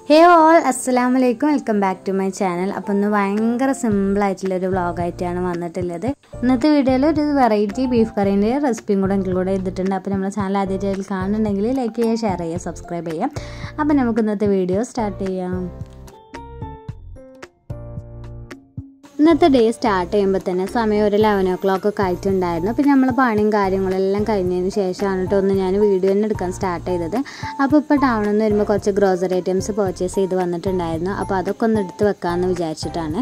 ഹേ all അസ്സലാം വലൈക്കും welcome back to my channel അപ്പോൾ ഇന്ന് ഭയങ്കര സിമ്പിളായിട്ടുള്ളൊരു വ്ളോഗായിട്ടാണ് വന്നിട്ടുള്ളത് ഇന്നത്തെ വീഡിയോയിൽ ഒരു വെറൈറ്റി ബീഫ് കറീൻ്റെ റെസിപ്പിയും കൂടെ ഇൻക്ലൂഡ് ചെയ്തിട്ടുണ്ട് അപ്പോൾ നമ്മുടെ ചാനൽ ആദ്യമായിട്ട് കാണുന്നുണ്ടെങ്കിൽ ലൈക്ക് ചെയ്യുക ഷെയർ ചെയ്യുക സബ്സ്ക്രൈബ് ചെയ്യാം അപ്പോൾ നമുക്ക് ഇന്നത്തെ വീഡിയോ സ്റ്റാർട്ട് ചെയ്യാം ഇന്നത്തെ ഡേ സ്റ്റാർട്ട് ചെയ്യുമ്പോൾ തന്നെ സമയം ഒരു ലെവൻ ഓ ക്ലോക്ക് ഒക്കെ ആയിട്ടുണ്ടായിരുന്നു പിന്നെ നമ്മൾ പണിയും കാര്യങ്ങളെല്ലാം കഴിഞ്ഞതിന് ശേഷമാണ് കേട്ടോ ഒന്ന് ഞാൻ വീഡിയോ തന്നെ എടുക്കാൻ സ്റ്റാർട്ട് ചെയ്തത് അപ്പോൾ ഇപ്പോൾ ടൗണിൽ നിന്ന് വരുമ്പോൾ കുറച്ച് ഗ്രോസറി ഐറ്റംസ് പർച്ചേസ് ചെയ്ത് വന്നിട്ടുണ്ടായിരുന്നു അപ്പോൾ അതൊക്കെ ഒന്ന് എടുത്ത് വെക്കാമെന്ന് വിചാരിച്ചിട്ടാണ്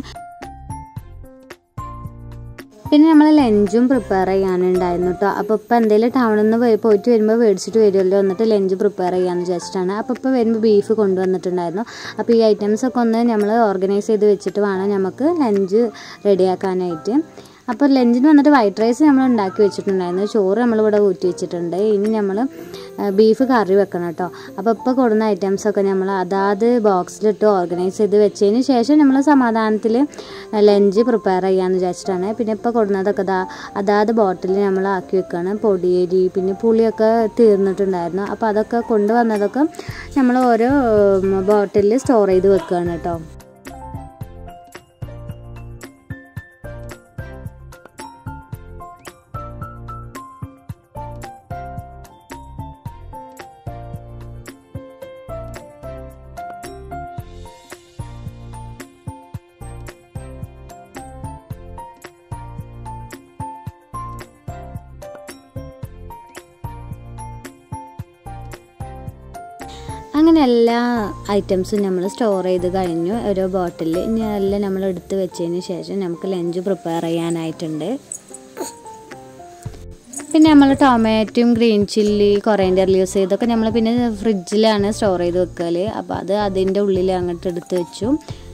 പിന്നെ നമ്മൾ ലഞ്ചും പ്രിപ്പയർ ചെയ്യാനുണ്ടായിരുന്നു കേട്ടോ അപ്പോൾ ഇപ്പോൾ എന്തെങ്കിലും ടൗണിൽ നിന്ന് പോയിട്ട് വരുമ്പോൾ മേടിച്ചിട്ട് വരുമല്ലോ എന്നിട്ട് ലഞ്ച് പ്രിപ്പയർ ചെയ്യാമെന്ന് വിചാരിച്ചിട്ടാണ് അപ്പോൾ ഇപ്പോൾ വരുമ്പോൾ ബീഫ് കൊണ്ടുവന്നിട്ടുണ്ടായിരുന്നു അപ്പോൾ ഈ ഐറ്റംസ് ഒക്കെ ഒന്ന് നമ്മൾ ഓർഗനൈസ് ചെയ്ത് വെച്ചിട്ട് വേണം നമുക്ക് ലഞ്ച് റെഡിയാക്കാനായിട്ട് അപ്പോൾ ലഞ്ചിന് വന്നിട്ട് വൈറ്റ് റൈസ് നമ്മൾ ഉണ്ടാക്കി വെച്ചിട്ടുണ്ടായിരുന്നു ചോറ് നമ്മളിവിടെ ഊറ്റി വെച്ചിട്ടുണ്ട് ഇനി നമ്മൾ ബീഫ് കറി വെക്കണം കേട്ടോ അപ്പോൾ ഇപ്പോൾ കൊടുന്ന ഐറ്റംസൊക്കെ നമ്മൾ അതാത് ബോക്സിലിട്ട് ഓർഗനൈസ് ചെയ്ത് വെച്ചതിന് ശേഷം നമ്മൾ സമാധാനത്തിൽ ലഞ്ച് പ്രിപ്പയർ ചെയ്യാമെന്ന് വിചാരിച്ചിട്ടാണ് പിന്നെ ഇപ്പോൾ കൊടുന്നതൊക്കെ ദാ അതാത് ബോട്ടിൽ നമ്മൾ ആക്കി വെക്കുകയാണ് പൊടിയരി പിന്നെ പുളിയൊക്കെ തീർന്നിട്ടുണ്ടായിരുന്നു അപ്പോൾ അതൊക്കെ കൊണ്ടുവന്നതൊക്കെ നമ്മൾ ഓരോ ബോട്ടിലിൽ സ്റ്റോർ ചെയ്ത് വെക്കുകയാണ് കേട്ടോ അങ്ങനെ എല്ലാ ഐറ്റംസും നമ്മൾ സ്റ്റോർ ചെയ്ത് കഴിഞ്ഞു ഓരോ ബോട്ടിലിൽ ഇനി എല്ലാം നമ്മൾ എടുത്ത് വെച്ചതിന് ശേഷം നമുക്ക് ലഞ്ച് പ്രിപ്പയർ ചെയ്യാനായിട്ടുണ്ട് പിന്നെ നമ്മൾ ടൊമാറ്റോയും ഗ്രീൻ ചില്ലി കൊറേൻ്റെ ലീവ്സ് ഇതൊക്കെ നമ്മൾ പിന്നെ ഫ്രിഡ്ജിലാണ് സ്റ്റോർ ചെയ്ത് വെക്കൽ അപ്പോൾ അത് അതിൻ്റെ ഉള്ളിൽ അങ്ങോട്ട് എടുത്ത് വെച്ചു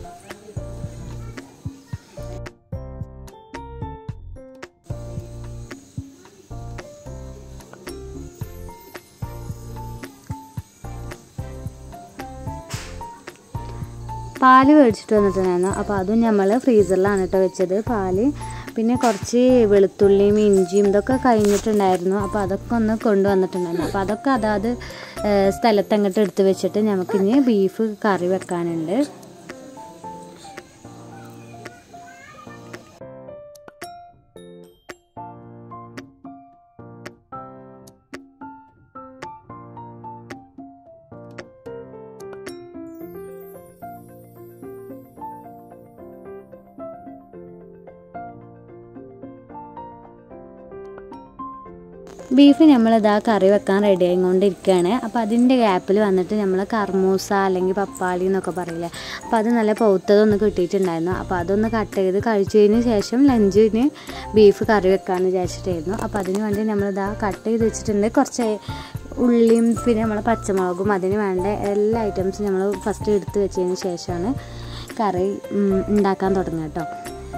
പാല് മേടിച്ചിട്ട് വന്നിട്ടുണ്ടായിരുന്നു അപ്പോൾ അതും നമ്മൾ ഫ്രീസറിലാണ് കേട്ടോ വെച്ചത് പാല് പിന്നെ കുറച്ച് വെളുത്തുള്ളിയും ഇഞ്ചിയും ഇതൊക്കെ കഴിഞ്ഞിട്ടുണ്ടായിരുന്നു അപ്പോൾ അതൊക്കെ ഒന്ന് കൊണ്ടുവന്നിട്ടുണ്ടായിരുന്നു അപ്പോൾ അതൊക്കെ അതാത് സ്ഥലത്ത് അങ്ങോട്ട് എടുത്ത് വെച്ചിട്ട് നമുക്കിനി ബീഫ് കറി വെക്കാനുണ്ട് ബീഫ് നമ്മളിതാ കറി വെക്കാൻ റെഡി ആയിക്കൊണ്ടിരിക്കുകയാണ് അപ്പോൾ അതിൻ്റെ ഗ്യാപ്പിൽ വന്നിട്ട് നമ്മൾ കർമൂസ അല്ലെങ്കിൽ പപ്പാളി എന്നൊക്കെ പറയില്ലേ അപ്പോൾ അത് നല്ല പൗത്തതൊന്ന് കിട്ടിയിട്ടുണ്ടായിരുന്നു അപ്പോൾ അതൊന്ന് കട്ട് ചെയ്ത് കഴിച്ചതിന് ശേഷം ലഞ്ചിന് ബീഫ് കറി വെക്കാമെന്ന് വിചാരിച്ചിട്ടായിരുന്നു അപ്പോൾ അതിന് വേണ്ടി നമ്മളിതാ കട്ട് ചെയ്ത് വെച്ചിട്ടുണ്ട് കുറച്ച് ഉള്ളിയും പിന്നെ നമ്മളെ പച്ചമുളകും അതിന് വേണ്ട എല്ലാ ഐറ്റംസും നമ്മൾ ഫസ്റ്റ് എടുത്ത് വെച്ചതിന് ശേഷമാണ് കറി ഉണ്ടാക്കാൻ തുടങ്ങുക കേട്ടോ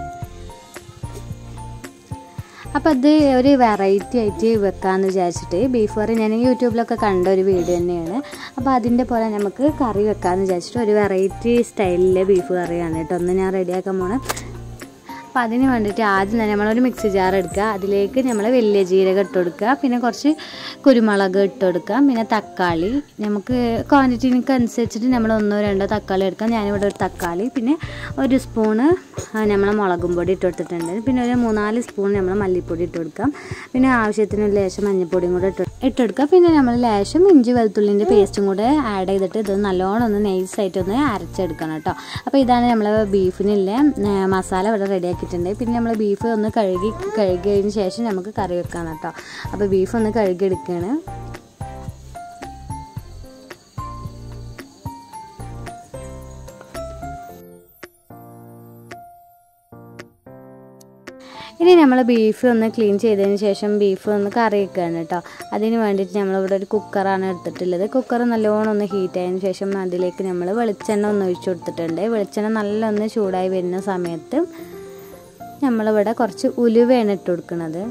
അപ്പോൾ അത് ഒരു വെറൈറ്റി ആയിട്ട് വെക്കാമെന്ന് വിചാരിച്ചിട്ട് ബീഫ് കറി ഞാൻ യൂട്യൂബിലൊക്കെ കണ്ട ഒരു വീഡിയോ തന്നെയാണ് അപ്പോൾ അതിൻ്റെ പോലെ നമുക്ക് കറി വെക്കാമെന്ന് വിചാരിച്ചിട്ട് ഒരു വെറൈറ്റി സ്റ്റൈലിലെ ബീഫ് കറിയാണ് കേട്ടോ ഒന്ന് ഞാൻ റെഡിയാക്കാൻ പോണേ അപ്പോൾ അതിന് വേണ്ടിയിട്ട് ആദ്യം തന്നെ നമ്മളൊരു മിക്സി ജാർ എടുക്കുക അതിലേക്ക് നമ്മൾ വലിയ ജീരകം ഇട്ട് കൊടുക്കുക പിന്നെ കുറച്ച് കുരുമുളക് ഇട്ട് കൊടുക്കുക പിന്നെ തക്കാളി നമുക്ക് ക്വാണ്ടിറ്റിക്ക് അനുസരിച്ചിട്ട് നമ്മൾ ഒന്നോ രണ്ടോ തക്കാളി എടുക്കാം ഞാനിവിടെ ഒരു തക്കാളി പിന്നെ ഒരു സ്പൂണ് നമ്മൾ മുളകും പൊടി ഇട്ട് കൊടുത്തിട്ടുണ്ട് പിന്നെ ഒരു മൂന്നാല് സ്പൂൺ നമ്മൾ മല്ലിപ്പൊടി ഇട്ട് കൊടുക്കാം പിന്നെ ആവശ്യത്തിന് ലേശം മഞ്ഞൾപ്പൊടിയും കൂടെ ഇട്ട് ഇട്ടെടുക്കുക പിന്നെ നമ്മൾ ലേശം ഇഞ്ചി വെളുത്തുള്ളിൻ്റെ പേസ്റ്റും കൂടെ ആഡ് ചെയ്തിട്ട് ഇത് നല്ലോണം ഒന്ന് നൈസായിട്ടൊന്ന് അരച്ചെടുക്കണം കേട്ടോ അപ്പോൾ ഇതാണ് നമ്മൾ ബീഫിനുള്ള മസാല ഇവിടെ റെഡിയാക്കിയിട്ടുണ്ട് പിന്നെ നമ്മൾ ബീഫ് ഒന്ന് കഴുകി കഴുകിയതിന് ശേഷം നമുക്ക് കറി വെക്കാം കേട്ടോ അപ്പോൾ ബീഫ് ഒന്ന് കഴുകി എടുക്കുകയാണ് ഇനി നമ്മൾ ബീഫ് ഒന്ന് ക്ലീൻ ചെയ്തതിന് ശേഷം ബീഫ് ഒന്ന് കറി വെക്കുകയാണ് കേട്ടോ അതിന് വേണ്ടിയിട്ട് നമ്മളിവിടെ ഒരു കുക്കറാണ് എടുത്തിട്ടുള്ളത് കുക്കർ നല്ലോണം ഒന്ന് ഹീറ്റ് ആയതിന് ശേഷം അതിലേക്ക് നമ്മൾ വെളിച്ചെണ്ണ ഒന്ന് ഒഴിച്ചു കൊടുത്തിട്ടുണ്ട് വെളിച്ചെണ്ണ നല്ല ഒന്ന് ചൂടായി വരുന്ന സമയത്ത് നമ്മളിവിടെ കുറച്ച് ഉലുവയാണ് ഇട്ട് കൊടുക്കുന്നത്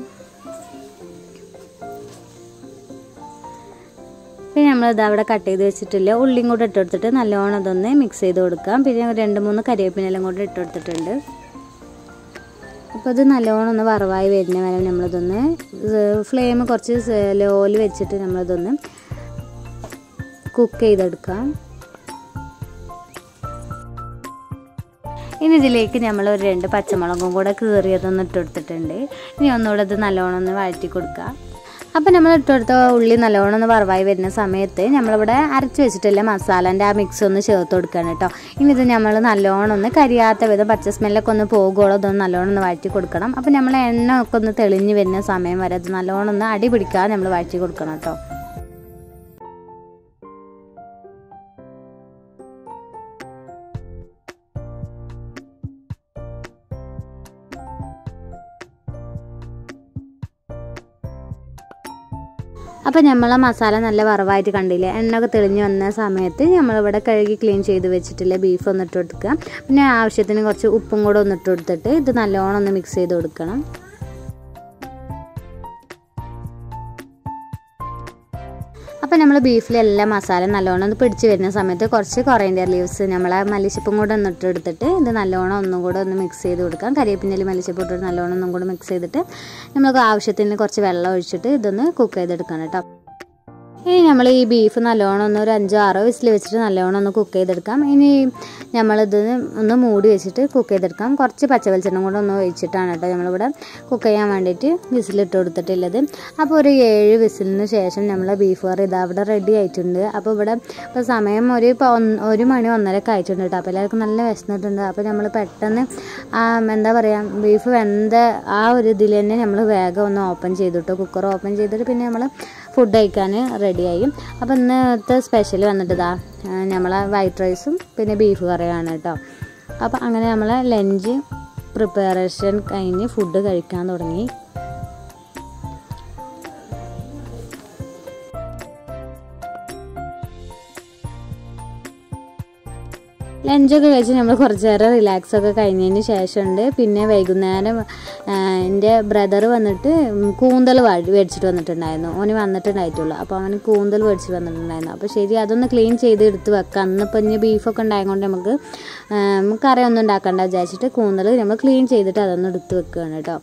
പിന്നെ നമ്മളിത് അവിടെ കട്ട് ചെയ്ത് വെച്ചിട്ടില്ല ഉള്ളിയും കൂടെ ഇട്ട് കൊടുത്തിട്ട് നല്ലോണം അതൊന്ന് മിക്സ് ചെയ്ത് കൊടുക്കാം പിന്നെ രണ്ട് മൂന്ന് കരിവേപ്പിനെല്ലാം കൂടെ ഇട്ട് കൊടുത്തിട്ടുണ്ട് അപ്പോൾ ഇത് നല്ലോണം ഒന്ന് വറവായി വരുന്ന വരെ നമ്മളിതൊന്ന് ഫ്ലെയിം കുറച്ച് ലോയിൽ വെച്ചിട്ട് നമ്മളിതൊന്ന് കുക്ക് ചെയ്തെടുക്കാം ഇനി ഇതിലേക്ക് നമ്മൾ ഒരു രണ്ട് പച്ചമുളകും കൂടെ കീറിയതൊന്ന് ഇട്ട് കൊടുത്തിട്ടുണ്ട് ഇനി ഒന്നുകൂടെ ഇത് നല്ലോണം ഒന്ന് വഴറ്റി കൊടുക്കുക അപ്പം നമ്മൾ ഇട്ട് കൊടുത്ത ഉള്ളി നല്ലോണം ഒന്ന് വറവായി വരുന്ന സമയത്ത് നമ്മളിവിടെ അരച്ച് വെച്ചിട്ടില്ല മസാലേൻ്റെ ആ മിക്സ് ഒന്ന് ചേർത്ത് കൊടുക്കുകയാണ് കേട്ടോ ഇനി ഇത് നമ്മൾ നല്ലോണം ഒന്ന് കരിയാത്ത വിധം പച്ച സ്മെല്ലൊക്കെ ഒന്ന് പോകുകയുള്ളൂ ഇതൊന്ന് നല്ലോണം ഒന്ന് വഴറ്റി കൊടുക്കണം അപ്പം നമ്മൾ എണ്ണ ഒക്കെ ഒന്ന് തെളിഞ്ഞ് വരുന്ന സമയം വരെ അത് നല്ലോണം ഒന്ന് അടി പിടിക്കാതെ നമ്മൾ വഴറ്റി കൊടുക്കണം കേട്ടോ അപ്പോൾ നമ്മളെ മസാല നല്ല വറവായിട്ട് കണ്ടില്ലേ എണ്ണയൊക്കെ തെളിഞ്ഞ് വന്ന സമയത്ത് നമ്മളിവിടെ കഴുകി ക്ലീൻ ചെയ്ത് വെച്ചിട്ടില്ല ബീഫ് ഒന്ന് ഇട്ട് കൊടുക്കുക പിന്നെ ആവശ്യത്തിന് കുറച്ച് ഉപ്പും കൂടെ ഒന്ന് ഇട്ട് കൊടുത്തിട്ട് ഇത് നല്ലോണം ഒന്ന് മിക്സ് ചെയ്ത് കൊടുക്കണം അപ്പോൾ നമ്മൾ ബീഫിലെല്ലാം മസാല നല്ലോണം ഒന്ന് പിടിച്ച് വരുന്ന സമയത്ത് കുറച്ച് കൊറേൻ്റർ ലീവ്സ് നമ്മളെ മല്ലിച്ചപ്പും കൂടെ ഒന്ന് ഇട്ട് എടുത്തിട്ട് ഇത് നല്ലോണം ഒന്നും കൂടെ ഒന്ന് മിക്സ് ചെയ്ത് കൊടുക്കാം കരിയേപ്പിൻ്റെ മല്ലിച്ചപ്പ് ഇട്ടിട്ട് നല്ലോണം ഒന്നും കൂടെ മിക്സ് ചെയ്തിട്ട് നമുക്ക് ആവശ്യത്തിന് കുറച്ച് വെള്ളം ഒഴിച്ചിട്ട് ഇതൊന്ന് കുക്ക് ചെയ്തെടുക്കണം കേട്ടോ ഇനി നമ്മൾ ഈ ബീഫ് നല്ലോണം ഒന്ന് ഒരു അഞ്ചോ ആറോ വിസിൽ വെച്ചിട്ട് നല്ലോണം ഒന്ന് കുക്ക് ചെയ്തെടുക്കാം ഇനി നമ്മളിത് ഒന്ന് മൂടി വെച്ചിട്ട് കുക്ക് ചെയ്തെടുക്കാം കുറച്ച് പച്ചവെളിച്ചെണ്ണം കൂടെ ഒന്ന് ഒഴിച്ചിട്ടാണ് കേട്ടോ നമ്മളിവിടെ കുക്ക് ചെയ്യാൻ വേണ്ടിയിട്ട് വിസിലിട്ട് കൊടുത്തിട്ടുള്ളത് അപ്പോൾ ഒരു ഏഴ് വിസിലിന് ശേഷം നമ്മൾ ബീഫ് കറി ഇതാ ഇവിടെ റെഡി ആയിട്ടുണ്ട് അപ്പോൾ ഇവിടെ ഇപ്പോൾ സമയം ഒരു ഒരു മണി ഒന്നരക്ക് ആയിട്ടുണ്ട് കേട്ടോ അപ്പോൾ എല്ലാവർക്കും നല്ല വിശന്നിട്ടുണ്ട് അപ്പോൾ നമ്മൾ പെട്ടെന്ന് എന്താ പറയുക ബീഫ് വെന്ത ആ ഒരു ഇതിൽ തന്നെ നമ്മൾ വേഗം ഒന്ന് ഓപ്പൺ ചെയ്തിട്ട് കുക്കർ ഓപ്പൺ ചെയ്തിട്ട് പിന്നെ നമ്മൾ ഫുഡ് കഴിക്കാൻ റെഡിയായി അപ്പോൾ ഇന്നത്തെ സ്പെഷ്യൽ വന്നിട്ട് ഇതാ നമ്മളെ വൈറ്റ് റൈസും പിന്നെ ബീഫ് കറിയാണ് കേട്ടോ അപ്പോൾ അങ്ങനെ നമ്മൾ ലഞ്ച് പ്രിപ്പറേഷൻ കഴിഞ്ഞ് ഫുഡ് കഴിക്കാൻ തുടങ്ങി ലഞ്ചൊക്കെ കഴിച്ച് നമ്മൾ കുറച്ച് നേരം റിലാക്സ് ഒക്കെ കഴിഞ്ഞതിന് ശേഷമുണ്ട് പിന്നെ വൈകുന്നേരം എൻ്റെ ബ്രദർ വന്നിട്ട് കൂന്തൽ മേടിച്ചിട്ട് വന്നിട്ടുണ്ടായിരുന്നു ഓന് വന്നിട്ടുണ്ടായിട്ടുള്ളൂ അപ്പോൾ അവന് കൂന്തൽ മേടിച്ചിട്ട് വന്നിട്ടുണ്ടായിരുന്നു അപ്പോൾ ശരി അതൊന്ന് ക്ലീൻ ചെയ്ത് എടുത്ത് വെക്കാം അന്നിപ്പോൾ ഇനി ബീഫൊക്കെ ഉണ്ടായതുകൊണ്ട് നമുക്ക് കറി ഒന്നും ഉണ്ടാക്കണ്ട വിചാരിച്ചിട്ട് കൂന്തൽ നമ്മൾ ക്ലീൻ ചെയ്തിട്ട് അതൊന്ന് എടുത്ത് വെക്കുകയാണ് കേട്ടോ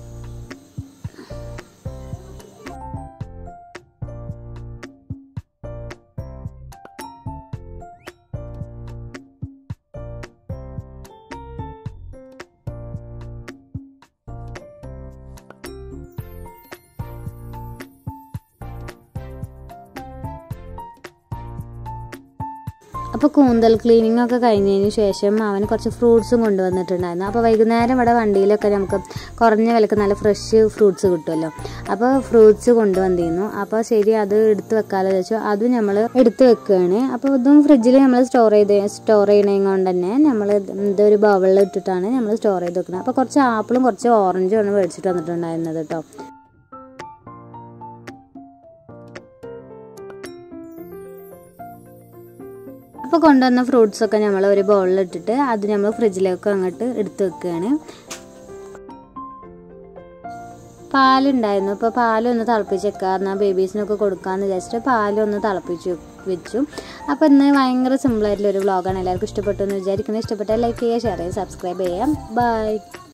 അപ്പോൾ കൂന്തൽ ക്ലീനിങ് ഒക്കെ കഴിഞ്ഞതിന് ശേഷം അവന് കുറച്ച് ഫ്രൂട്ട്സും കൊണ്ടുവന്നിട്ടുണ്ടായിരുന്നു അപ്പോൾ വൈകുന്നേരം ഇവിടെ വണ്ടിയിലൊക്കെ നമുക്ക് കുറഞ്ഞ വിലക്ക് നല്ല ഫ്രഷ് ഫ്രൂട്ട്സ് കിട്ടുമല്ലോ അപ്പോൾ ഫ്രൂട്ട്സ് കൊണ്ടുവന്നിരുന്നു അപ്പോൾ ശരി അത് എടുത്ത് വെക്കാമല്ലോ വെച്ചു അതും നമ്മൾ എടുത്ത് വെക്കുകയാണ് അപ്പോൾ ഇതും ഫ്രിഡ്ജിൽ നമ്മൾ സ്റ്റോർ ചെയ്ത് സ്റ്റോർ ചെയ്യണത് കൊണ്ട് തന്നെ നമ്മൾ ഇതൊരു ബവളിൽ ഇട്ടിട്ടാണ് നമ്മൾ സ്റ്റോർ ചെയ്ത് വെക്കുന്നത് അപ്പോൾ കുറച്ച് ആപ്പിളും കുറച്ച് ഓറഞ്ചും ആണ് മേടിച്ചിട്ട് വന്നിട്ടുണ്ടായിരുന്നത് കേട്ടോ അപ്പോൾ കൊണ്ടുവന്ന ഫ്രൂട്ട്സൊക്കെ നമ്മൾ ഒരു ബൗളിലിട്ടിട്ട് അത് നമ്മൾ ഫ്രിഡ്ജിലേക്ക് അങ്ങോട്ട് എടുത്ത് വെക്കുകയാണ് പാലുണ്ടായിരുന്നു അപ്പോൾ പാലൊന്ന് തിളപ്പിച്ച് വെക്കുക എന്നാൽ ബേബീസിനൊക്കെ കൊടുക്കാമെന്ന് വിചാരിച്ചിട്ട് പാലൊന്ന് തിളപ്പിച്ച് വെച്ചു അപ്പോൾ ഇന്ന് ഭയങ്കര സിമ്പിളായിട്ടുള്ള ഒരു വ്ളോഗാണ് എല്ലാവർക്കും ഇഷ്ടപ്പെട്ടു എന്ന് വിചാരിക്കുന്നത് ഇഷ്ടപ്പെട്ടാൽ ലൈക്ക് ചെയ്യുക ഷെയർ ചെയ്യുക സബ്സ്ക്രൈബ് ചെയ്യാം ബൈ